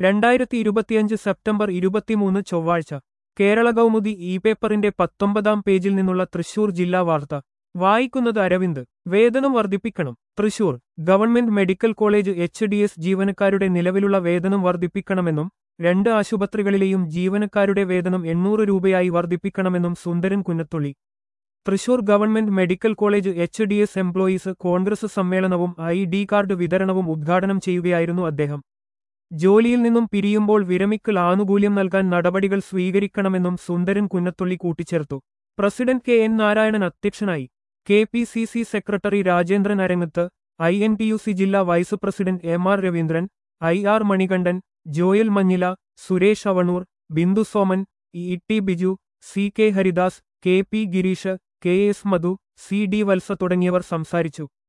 രണ്ടായിരത്തി ഇരുപത്തിയഞ്ച് സെപ്റ്റംബർ ഇരുപത്തിമൂന്ന് ചൊവ്വാഴ്ച കേരള കൗമുദി ഇ പേപ്പറിന്റെ പത്തൊമ്പതാം പേജിൽ നിന്നുള്ള തൃശൂർ ജില്ലാ വാർത്ത വായിക്കുന്നത് അരവിന്ദ് വേതനം വർദ്ധിപ്പിക്കണം Thrissur government medical college H D S ജീവനക്കാരുടെ നിലവിലുള്ള വേതനം വർദ്ധിപ്പിക്കണമെന്നും രണ്ട് ആശുപത്രികളിലെയും ജീവനക്കാരുടെ വേതനം എണ്ണൂറ് രൂപയായി വർദ്ധിപ്പിക്കണമെന്നും Sundaran Kunnathully Thrissur government medical college H D S employees Congress സമ്മേളനവും ഐ ഡി കാർഡ് വിതരണവും ഉദ്ഘാടനം ചെയ്യുകയായിരുന്നു അദ്ദേഹം ജോലിയിൽ നിന്നും പിരിയുമ്പോൾ വിരമിക്കൽ ആനുകൂല്യം നൽകാൻ നടപടികൾ സ്വീകരിക്കണമെന്നും സുന്ദരൻ കുന്നത്തുള്ളി കൂട്ടിച്ചേർത്തു പ്രസിഡന്റ് കെ എൻ നാരായണൻ അധ്യക്ഷനായി K P C C secretary Rajendran Arangath I N T U C ജില്ലാ vice president M R Raveendran I R Manikandan Joel Manjila Suresh Avanoor Bindu Soman E T Biju C K Haridas K P Gireesh K S Madhu C D Valsa തുടങ്ങിയവർ സംസാരിച്ചു